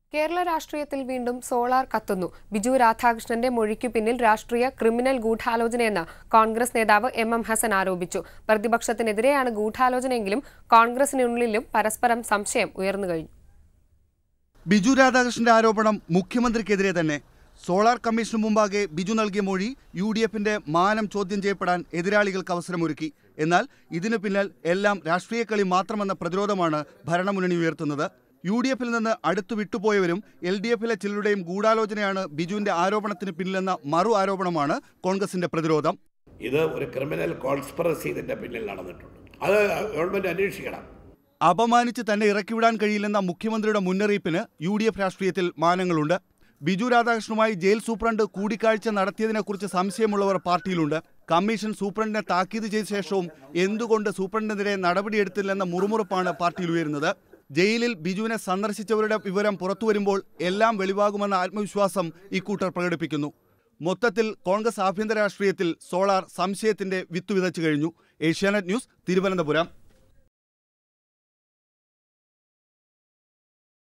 കേരള രാഷ്ട്രീയത്തിൽ വീണ്ടും സോളാർ കത്തുന്നു ബിജു രാധാകൃഷ്ണന്റെ മൊഴിക്കു പിന്നിൽ രാഷ്ട്രീയ ക്രിമിനൽ ഗൂഢാലോചനയെന്ന് കോൺഗ്രസ് നേതാവ് എം എം ഹസൻ ആരോപിച്ചു പ്രതിപക്ഷത്തിനെതിരെയാണ് ഗൂഢാലോചനയെങ്കിലും കോൺഗ്രസിനുള്ളിലും പരസ്പരം സംശയം ഉയർന്നു കഴിഞ്ഞു ബിജു രാധാകൃഷ്ണന്റെ ആരോപണം മുഖ്യമന്ത്രിക്കെതിരെ തന്നെ സോളാർ കമ്മീഷന് മുമ്പാകെ ബിജു നൽകിയ മൊഴി യു ഡി എഫിന്റെ മാനം ചോദ്യം ചെയ്യപ്പെടാൻ എതിരാളികൾക്ക് അവസരമൊരുക്കി എന്നാൽ ഇതിനു പിന്നിൽ എല്ലാം രാഷ്ട്രീയ കളി മാത്രമെന്ന പ്രതിരോധമാണ് ഭരണമുന്നണി ഉയർത്തുന്നത് യു ഡി എഫിൽ നിന്ന് അടുത്തു വിട്ടുപോയവരും എൽ ഡി എഫിലെ ചിലരുടെയും ഗൂഢാലോചനയാണ് ബിജുവിന്റെ ആരോപണത്തിന് പിന്നിലെന്ന മറു ആരോപണമാണ് കോൺഗ്രസിന്റെ പ്രതിരോധം ഇത് ഒരു ക്രിമിനൽ കോൺസ്പിറസി ഇതിൻ്റെ പിന്നിൽ നടന്നിട്ടുണ്ട് അത് ഗവൺമെൻറ് അന്വേഷിക്കണം അപമാനിച്ച് തന്നെ ഇറക്കിവിടാൻ കഴിയില്ലെന്ന മുഖ്യമന്ത്രിയുടെ മുന്നറിയിപ്പിന് യു ഡി എഫ് രാഷ്ട്രീയത്തിൽ മാനങ്ങളുണ്ട് ബിജു രാധാകൃഷ്ണനുമായി ജയിൽ സൂപ്രണ്ട് കൂടിക്കാഴ്ച നടത്തിയതിനെക്കുറിച്ച് സംശയമുള്ളവർ പാർട്ടിയിലുണ്ട് കമ്മീഷൻ സൂപ്രണ്ടിനെ താക്കീത് ചെയ്ത ശേഷവും എന്തുകൊണ്ട് സൂപ്രണ്ടിനെതിരെ നടപടിയെടുത്തില്ലെന്ന മുറുമുറുപ്പാണ് പാർട്ടിയിൽ ഉയരുന്നത് ജയിലിൽ ബിജുവിനെ സന്ദർശിച്ചവരുടെ വിവരം പുറത്തുവരുമ്പോൾ എല്ലാം വെളിവാകുമെന്ന ആത്മവിശ്വാസം ഇക്കൂട്ടർ പ്രകടിപ്പിക്കുന്നു മൊത്തത്തിൽ കോൺഗ്രസ് ആഭ്യന്തര രാഷ്ട്രീയത്തിൽ സോളാർ സംശയത്തിന്റെ വിത്ത് വിതച്ചു കഴിഞ്ഞു ഏഷ്യാനെറ്റ് ന്യൂസ് തിരുവനന്തപുരം